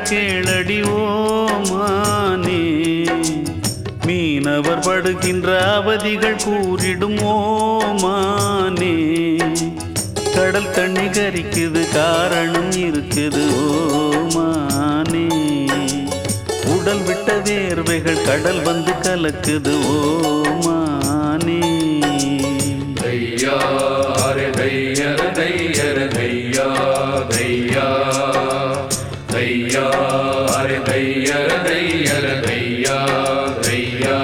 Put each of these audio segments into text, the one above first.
கேளடி ஓமானே மீனவர் படுகின்ற அவதிகள் கூறிடும் ஓமானே கடல் தண்ணி கரிக்குது காரணம் இருக்குது ஓமானே உடல் விட்ட வேர்வைகள் கடல் வந்து கலக்குது ஓமானே தையா அரே தையர தையர தையா தையா தையா அரே தையர தையர தையா தையா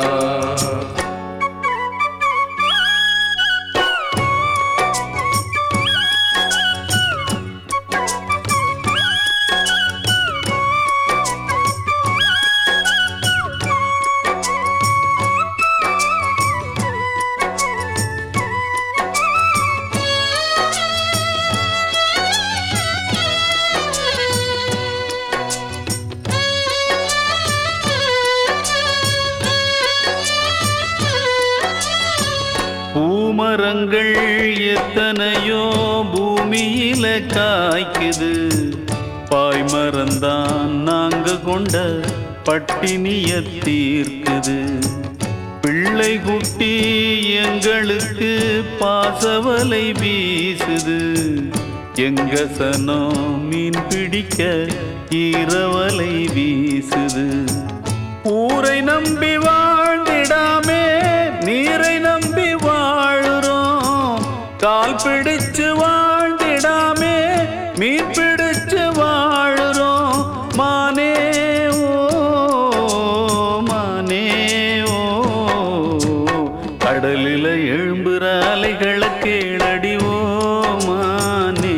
பூமரங்கள் எத்தனையோ பூமியில காய்க்குது பாய்மரந்தான் நாங்க கொண்ட பட்டினிய தீர்க்குது பிள்ளை குட்டி எங்களுக்கு பாசவலை வீசுது எங்க சனம் மீன் பிடிக்க ஈரவலை வீசுது ஊரை நம்பி வாழ்ந்திடாமே நீரை நம்பி வாழுறோம் கால் பிடிச்சு வாழ்ந்திடாமே மீன் பிடிச்சு வாழுறோம் மானே ஓ மானே ஓ கடலில எழும்புற அலைகளை கேளடி ஓ மானே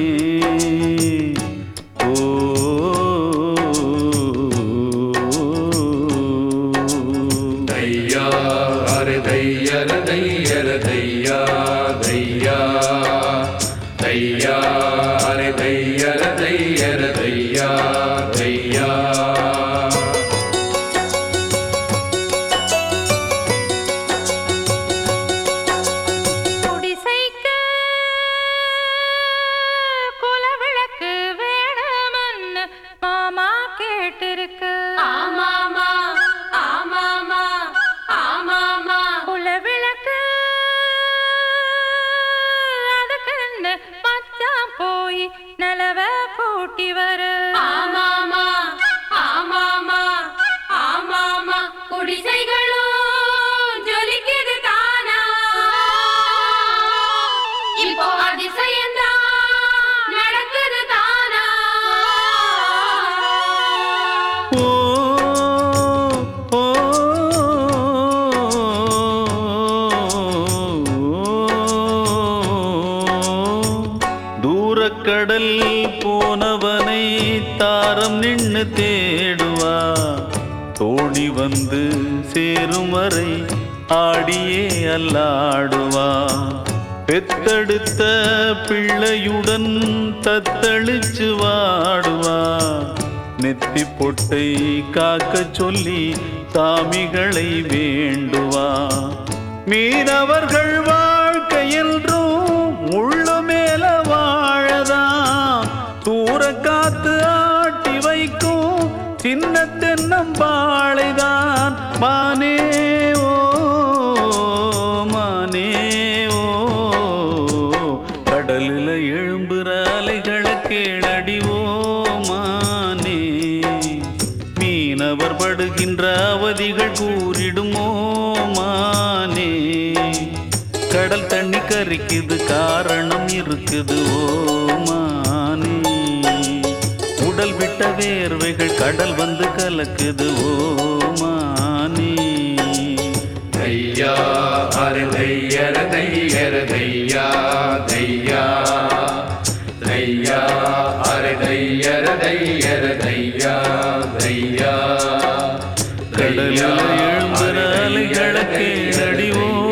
ஓ தையா அரே தையர தையர தையா தையா தையா அரே தையர தையர தையா தையா குடிசைக்கு குலவிளக்கு வேணுமன்னு மாமா கேட்டிருக்கு ஆமாமா ஆமாமா ஆமாமா குலவிளக்கு அதுக்குன்னு மச்சான் போய் நிலவ கூட்டி வரு ஆமாமா ஆமாமா ஆமாமா குடிசைகளும் ஜொலிக்குது தானா இப்போ அதிசயம்தான் நடக்குது தானா ஓ ஓ தூரக்கடல் போனவனை தாரம் நின்னு தேடுவா தோணி வந்து சேரும் வரை ஆடியே அல்லாடுவா பெத்தெடுத்த பிள்ளையுடன் தத்தளிச்சு வாடுவா நெத்தி பொட்டை காக்க சொல்லி சாமிகளை வேண்டுவா மீனவர்கள் வாழ்க்கை என்றும் முள்ளு மேல வாழதான் தூர காத்து ஆட்டி வைக்கும் சின்ன தென்னம்பாளைதான் மானே ஓ மானே ஓ கடலில் எழும்புற அலைகளை கேளடி ஓ மானே மீனவர் படுகின்ற அவதிகள் கூறிடுமோ மானே கடல் தண்ணி கரிக்குது காரணம் இருக்குது ஓ மானே உடல் விட்ட வேர்வைகள் கடல் வந்து கலக்குது ஓ மானே தையா அரே தையர தையர தையா தையா தையா அரே தையர தையர தையா தையா கடலில் எழும்புற அலைகளை கேளடி ஓ